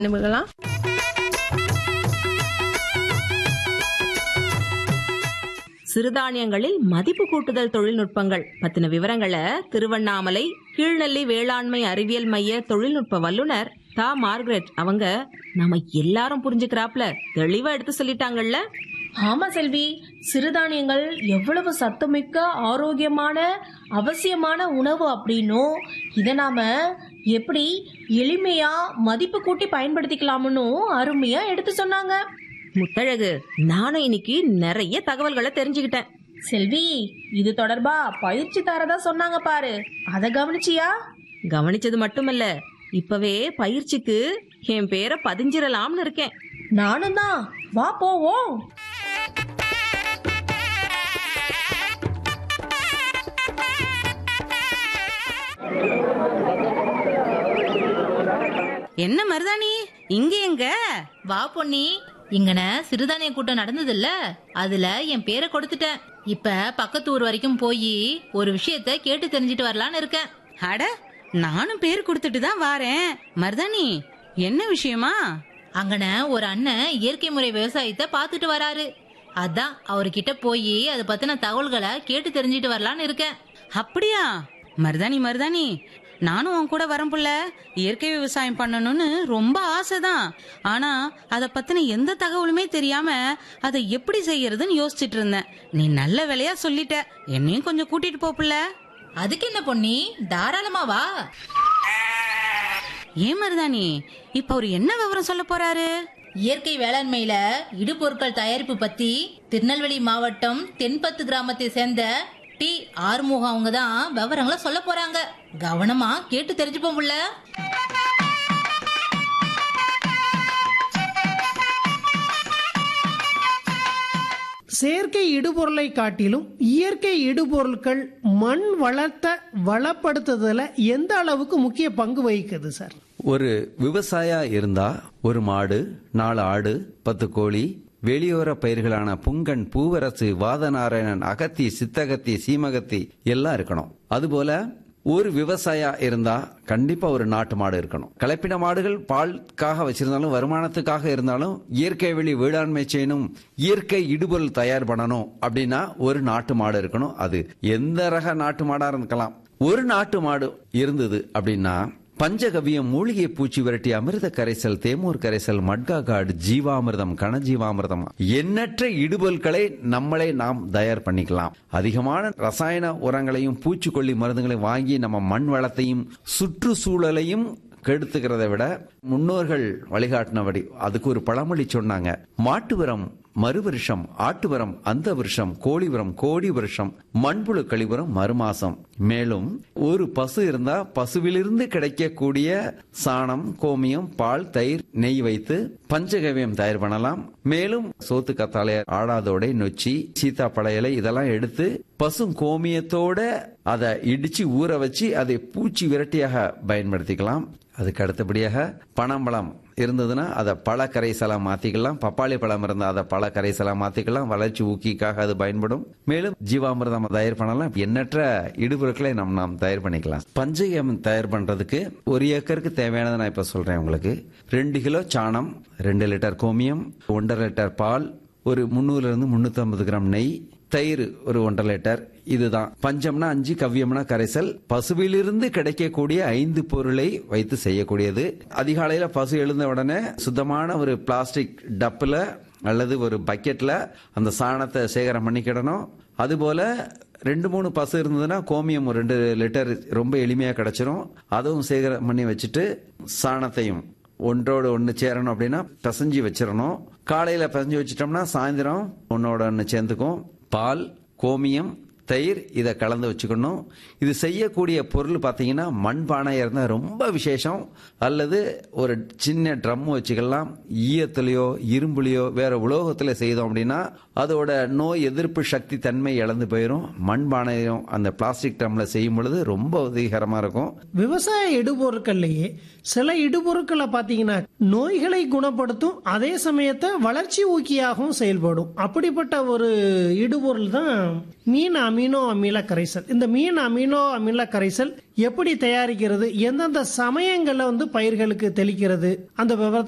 நிமிடலாம் சிறுதானியங்களில் மதிப்பு கூட்டுதல் தொழில்நுட்பங்கள் பத்தின விவரங்களை திருவண்ணாமலை கீழ்நெல்லி வேளாண்மை அறிவியல் மைய தொழில்நுட்ப வல்லுனர் தா மார்கரெட் அவங்க நம்ம எல்லாரும் புரிஞ்சுக்கிறாப்ல தெளிவா எடுத்து சொல்லிட்டாங்கல்ல ஆமா செல்வி சிறுதானியங்கள் எவ்வளவு சத்துமிக்க ஆரோக்கியமான அவசியமான உணவு அப்படின்னும் இதை நாம எப்படி எளிமையா மதிப்பு கூட்டி பயன்படுத்திக்கலாம்னு அருமையா எடுத்து சொன்னாங்க முத்தழகு நானும் இன்னைக்கு நிறைய தகவல்களை தெரிஞ்சுக்கிட்டேன் செல்வி இது தொடர்பா பயிற்சி தரதா சொன்னாங்க பாரு அத கவனிச்சியா கவனிச்சது மட்டுமல்ல இப்பவே பயிற்சிக்கு என் பேரை பதிஞ்சிடலாம்னு இருக்கேன் நானும் தான் வா போவோம் என்ன மருதாணி இங்க எங்க வா பொன்னி இங்கன சிறுதானிய கூட்டம் நடந்தது இல்ல அதுல என் பேரை கொடுத்துட்டேன் இப்ப பக்கத்து ஊர் வரைக்கும் போய் ஒரு விஷயத்த கேட்டு தெரிஞ்சிட்டு வரலான்னு இருக்கேன் அட நானும் பேர் கொடுத்துட்டு தான் வாரேன் மருதாணி என்ன விஷயமா அங்கன ஒரு அண்ணன் இயற்கை முறை விவசாயத்தை பார்த்துட்டு வராரு அதான் அவர்கிட்ட போய் அதை பத்தின தகவல்களை கேட்டு தெரிஞ்சிட்டு வரலான்னு இருக்கேன் அப்படியா மருதாணி மருதாணி நானும் உன் கூட வரேன் புள்ள இயற்கை விவசாயம் பண்ணணும்னு ரொம்ப ஆசைதான் ஆனா அத பத்தின எந்த தகவலுமே தெரியாம அதை எப்படி செய்யறதுன்னு யோசிச்சுட்டு இருந்தேன் நீ நல்ல வேலையா சொல்லிட்ட என்னையும் கொஞ்சம் கூட்டிட்டு போ புள்ள அதுக்கு என்ன பொன்னி தாராளமா வா ஏன் மருதாணி இப்ப அவர் என்ன விவரம் சொல்ல போறாரு இயற்கை வேளாண்மையில இடுபொருட்கள் தயாரிப்பு பத்தி திருநெல்வேலி மாவட்டம் தென்பத்து கிராமத்தை சேர்ந்த டி ஆறுமுகம் அவங்க தான் விவரங்களை சொல்ல போறாங்க கவனமா கேட்டு தெரிஞ்சுப்போம் புள்ள செயற்கை இடுபொருளை காட்டிலும் இயற்கை இடுபொருட்கள் மண் வளத்தை வளப்படுத்துதல எந்த அளவுக்கு முக்கிய பங்கு வகிக்குது சார் ஒரு விவசாயா இருந்தா ஒரு மாடு நாலு ஆடு பத்து கோழி வெளியோர பயிர்களான புங்கன் பூவரசு வாதநாராயணன் அகத்தி சித்தகத்தி சீமகத்தி எல்லாம் இருக்கணும் அதுபோல ஒரு விவசாயா இருந்தா கண்டிப்பா ஒரு நாட்டு மாடு இருக்கணும் கலப்பின மாடுகள் பாலுக்காக வச்சிருந்தாலும் வருமானத்துக்காக இருந்தாலும் இயற்கை வெளி வேளாண்மை செய்யணும் இயற்கை இடுபொருள் தயார் பண்ணணும் அப்படின்னா ஒரு நாட்டு மாடு இருக்கணும் அது எந்த ரக நாட்டு மாடா இருக்கலாம் ஒரு நாட்டு மாடு இருந்தது அப்படின்னா பஞ்சகவியம் மூலிகை பூச்சி விரட்டி அமிர்த கரைசல் தேமூர் கரைசல் மட்கா காடு ஜீவாமிர்தம் கனஜீவாமிர்தம் எண்ணற்ற இடுபொருட்களை நம்மளே நாம் தயார் பண்ணிக்கலாம் அதிகமான ரசாயன உரங்களையும் பூச்சிக்கொல்லி மருந்துகளையும் வாங்கி நம்ம மண் வளத்தையும் சுற்றுச்சூழலையும் கெடுத்துக்கிறதை விட முன்னோர்கள் வழிகாட்டினபடி அதுக்கு ஒரு பழமொழி சொன்னாங்க மாட்டு உரம் மறுவருஷம் ஆட்டு உரம் அந்த வருஷம் கோழி உரம் கோடி வருஷம் மண்புழு கழிவுரம் மறுமாசம் மேலும் ஒரு பசு இருந்தா பசுவிலிருந்து கிடைக்கக்கூடிய சாணம் கோமியம் பால் தயிர் நெய் வைத்து பஞ்சகவியம் தயார் பண்ணலாம் மேலும் சோத்து கத்தாழை ஆடாதோடை நொச்சி சீதா பழையலை இதெல்லாம் எடுத்து பசு கோமியத்தோட அதை இடிச்சு ஊற வச்சு அதை பூச்சி விரட்டியாக பயன்படுத்திக்கலாம் அதுக்கு அடுத்தபடியாக பனம்பழம் இருந்ததுன்னா அதை பழ கரைசலா மாத்திக்கலாம் பப்பாளி பழம் இருந்தா அதை பழ கரைசலா மாத்திக்கலாம் வளர்ச்சி ஊக்கிக்காக அது பயன்படும் மேலும் ஜீவாமிர்தம் தயார் பண்ணலாம் எண்ணற்ற இடுபொருட்களை நாம் நாம் தயார் பண்ணிக்கலாம் பஞ்சகம் தயார் பண்றதுக்கு ஒரு ஏக்கருக்கு தேவையானதை நான் இப்ப சொல்றேன் உங்களுக்கு ரெண்டு கிலோ சாணம் ரெண்டு லிட்டர் கோமியம் ஒன்றரை லிட்டர் பால் ஒரு முந்நூறுல இருந்து முன்னூத்தி ஐம்பது கிராம் நெய் தயிர் ஒரு ஒன்றரை லிட்டர் இதுதான் பஞ்சம்னா அஞ்சு கவ்யம்னா கரைசல் பசுவிலிருந்து கிடைக்கக்கூடிய ஐந்து பொருளை வைத்து செய்யக்கூடியது அதிகாலையில பசு எழுந்த உடனே சுத்தமான ஒரு பிளாஸ்டிக் டப்புல அல்லது ஒரு பக்கெட்ல அந்த சாணத்தை சேகரம் பண்ணிக்கிடணும் அதுபோல ரெண்டு மூணு பசு இருந்ததுன்னா கோமியம் ஒரு ரெண்டு லிட்டர் ரொம்ப எளிமையா கிடைச்சிரும் அதுவும் சேகரம் பண்ணி வச்சுட்டு சாணத்தையும் ஒன்றோடு ஒன்று சேரணும் அப்படின்னா பிசைஞ்சு வச்சிடணும் காலையில பிசைஞ்சு வச்சிட்டோம்னா சாயந்தரம் ஒன்னோட ஒன்று சேர்ந்துக்கும் பால் கோமியம் தயிர் இதை கலந்து வச்சுக்கணும் இது செய்யக்கூடிய பொருள் பார்த்தீங்கன்னா மண்பானை இருந்தால் ரொம்ப விசேஷம் அல்லது ஒரு சின்ன ட்ரம் வச்சுக்கலாம் ஈயத்துலையோ இரும்புலையோ வேற உலோகத்தில் செய்தோம் அப்படின்னா அதோட நோய் எதிர்ப்பு சக்தி தன்மை இழந்து போயிடும் மண்பானையும் அந்த பிளாஸ்டிக் ட்ரம்ல செய்யும் பொழுது ரொம்ப உதவிகரமா இருக்கும் விவசாய இடுபொருட்கள்லயே சில இடுபொருட்களை பாத்தீங்கன்னா நோய்களை குணப்படுத்தும் அதே சமயத்தை வளர்ச்சி ஊக்கியாகவும் செயல்படும் அப்படிப்பட்ட ஒரு இடுபொருள் தான் மீன் அமினோ அமில கரைசல் இந்த மீன் அமினோ அமில கரைசல் எப்படி தயாரிக்கிறது எந்தெந்த சமயங்கள்ல வந்து பயிர்களுக்கு தெளிக்கிறது அந்த விவரத்தை